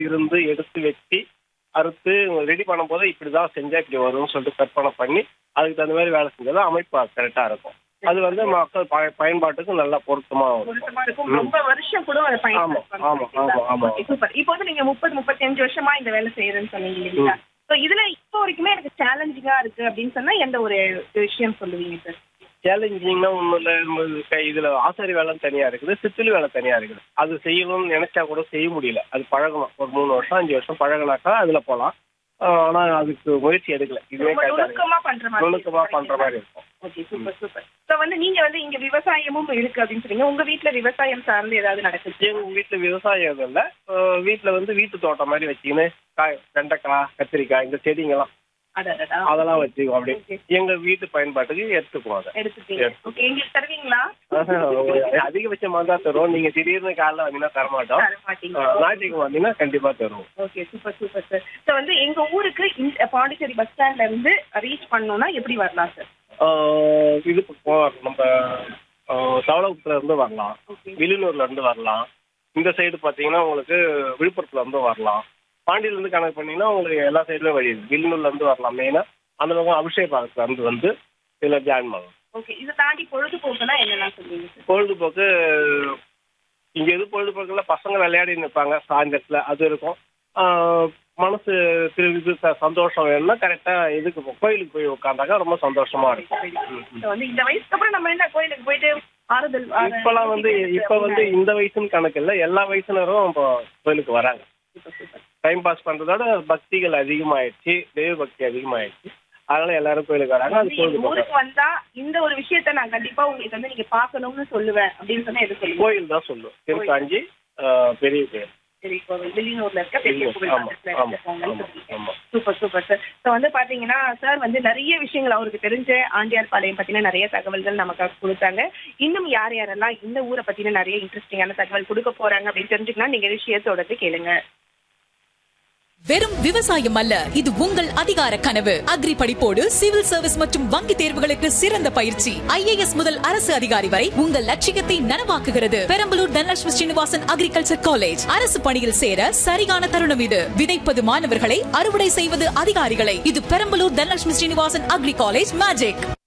இருந்து எடுத்து வச்சு அறுத்து ரெடி பண்ணும்போது இப்படிதான் செஞ்சா இப்படி வரும்னு சொல்லிட்டு கற்பனை பண்ணி அதுக்கு தகுந்த மாதிரி வேலை செஞ்சாதான் அமைப்பு கரெக்டா இருக்கும் அது வந்து மக்கள் பய- பயன்பாட்டுக்கு நல்லா பொருத்தமா இருக்கும் பொருத்தமா இருக்கும் ரொம்ப வருஷம் கூட அதை ஆமா, ஆமா, ஆமா, ஆமா. சூப்பர் இப்போ வந்து நீங்க முப்பது முப்பத்தஞ்சு வருஷமா இந்த வேலை செய்யறேன்னு சொன்னீங்க இல்லைங்களா ஸோ இதுல இப்போ வரைக்குமே எனக்கு சேலஞ்சிங்கா இருக்கு அப்படின்னு சொன்னா எந்த ஒரு விஷயம் சொல்லுவீங்க சார் சேலஞ்சிங்னா ஒன்றும் இல்லை நம்ம கை- இதுல ஆசாரி வேலை தனியா இருக்குது சித்திலி வேலை தனியா இருக்குது அது செய்யணும்னு நினைச்சா கூட செய்ய முடியல அது பழகணும் ஒரு மூணு வருஷம் அஞ்சு வருஷம் பழகினாக்கா அதுல போகலாம் ஆனா அதுக்கு முயற்சி எடுக்கல இதுவே ரொம்ப கரெக்டா இருக்கு நுணுக்கமா பண்ற மாதிரி நுணுக்கமா பண்ற மாதிரி இருக்கும் ஓகே சூப்பர் சூப்பர் ஸோ வந்து நீங்க வந்து இங்க விவசாயமும் இருக்கு அப்படின்னு சொன்னீங்க உங்க வீட்ல விவசாயம் சார்ந்து ஏதாவது நடக்குது எங்க வீட்டுல விவசாயம் எதுவும் இல்ல அஹ் வீட்டுல வந்து வீட்டு தோட்டம் மாதிரி வச்சுக்கின்னு காய் வெண்டைக்காய் கத்திரிக்காய் இந்த செடிங்கெல்லாம் அடடா அதெல்லாம் வச்சுக்குவோம் அப்படி Okay. எங்க வீட்டு பயன்பாட்டுக்கு எடுத்துக்குவோம் அதை எடுத்துட்டீங்க ஓகே எங்களுக்கு தருவீங்களா அதிகபட்சமா தான் தருவோம் நீங்க திடீர்னு காலைல வந்தீங்கன்னா தர மாட்டோம் தர மாட்டீங்க அஹ் ஞாயிற்றுக்கிழமை வந்தீங்கன்னா கண்டிப்பா தருவோம் okay super super sir so வந்து எங்க ஊருக்கு இந்த பாண்டிச்சேரி பஸ் ஸ்டாண்ட்ல இருந்து ரீச் பண்ணணும்னா எப்படி வரலாம் சார் ஆஹ் இது போ நம்ம தவளகுளத்துல இருந்து வரலாம் ஓகே வில்லியனூர்ல இருந்து வரலாம் இந்த சைடு பாத்தீங்கன்னா உங்களுக்கு விழுப்புரத்துல இருந்து வரலாம் பாண்டியில இருந்து கணக்கு பண்ணீங்கன்னா உங்களுக்கு எல்லா சைடுலயும் வழி இருக்கு வில்லியனூர்ல இருந்து வரலாம் மெயினா அந்த பக்கம் அபிஷேக் பாகத்துல இருந்து வந்து இதுல ஜாயின் பண்ணலாம் ஓகே இதை தாண்டி பொழுதுபோக்குனா என்னெல்லாம் சொல்லுவீங்க சார் பொழுதுபோக்கு இங்க எது பொழுதுபோக்குல பசங்க விளையாடி நிற்பாங்க சாயந்தரத்துல அது இருக்கும் ஆஹ் மனசு திரு இது ச- சந்தோஷம் வேணும்னா கரெக்டா இதுக்கு போ- கோயிலுக்கு போய் உட்காந்தாக்கா ரொம்ப சந்தோஷமா இருக்கும் ம், ம். So வந்து இந்த வயசுக்கு அப்புறம் நம்ம என்ன கோயிலுக்கு போயிட்டு ஆறுதல் ஆறு- இப்பெல்லாம் வந்து இப்ப வந்து இந்த வயசுன்னு கணக்கு இல்ல எல்லா வயசுனரும் இப்போ கோயிலுக்கு வராங்க சூப்பர் சூப்பர் டைம் பாஸ் பண்றதோட பக்திகள் அதிகமாயிடுச்சு தெய்வ பக்தி அதிகமாயிடுச்சு அதனால எல்லாரும் கோயிலுக்கு வராங்க அது வந்து எங்க பொழுதுபோக்கு ஊருக்கு வந்தா இந்த ஒரு விஷயத்த நான் கண்டிப்பா உங்களுக்கு வந்து நீங்க பாக்கணும்னு சொல்லுவேன் அப்படின்னு சொன்னா எது சொல்லுங்க கோயில் தான் சொல்லும் திருக்காஞ்சி ஆஹ், பெரிய கோயில் சரி கோவில் வெளியூர்ல இருக்க பெரிய வெளியூர். கோவில் ஆமா, பக்கத்துல ஆமா, இருக்கவங்கன்னு ஆமா, சொல்றீங்க. ஆமா. சூப்பர் சூப்பர் சார் ஸோ வந்து பாத்தீங்கன்னா சார் வந்து நிறைய விஷயங்கள் அவருக்கு தெரிஞ்ச ஆண்டியார் பாளையம் பத்தின நிறைய தகவல்கள் நமக்கு கொடுத்தாங்க இன்னும் யார் யாரெல்லாம் இந்த ஊரை பத்தின நிறைய இன்ட்ரெஸ்டிங்கான தகவல் கொடுக்க போறாங்க அப்படின்னு தெரிஞ்சுக்கணும் நீங்க விஷயத்தோட கேளுங்க வெறும் விவசாயம் அல்ல இது உங்கள் அதிகார கனவு அக்ரி படிப்போடு சிவில் சர்வீஸ் மற்றும் வங்கி தேர்வுகளுக்கு சிறந்த பயிற்சி ஐஏஎஸ் முதல் அரசு அதிகாரி வரை உங்கள் லட்சியத்தை நனவாக்குகிறது பெரம்பலூர் தனலட்சுமி ஸ்ரீனிவாசன் அக்ரிகல்ச்சர் காலேஜ் அரசு பணியில் சேர சரியான தருணம் இது விதைப்பது மாணவர்களை அறுவடை செய்வது அதிகாரிகளை இது Perambalur Dhanalakshmi Srinivasan agri college magic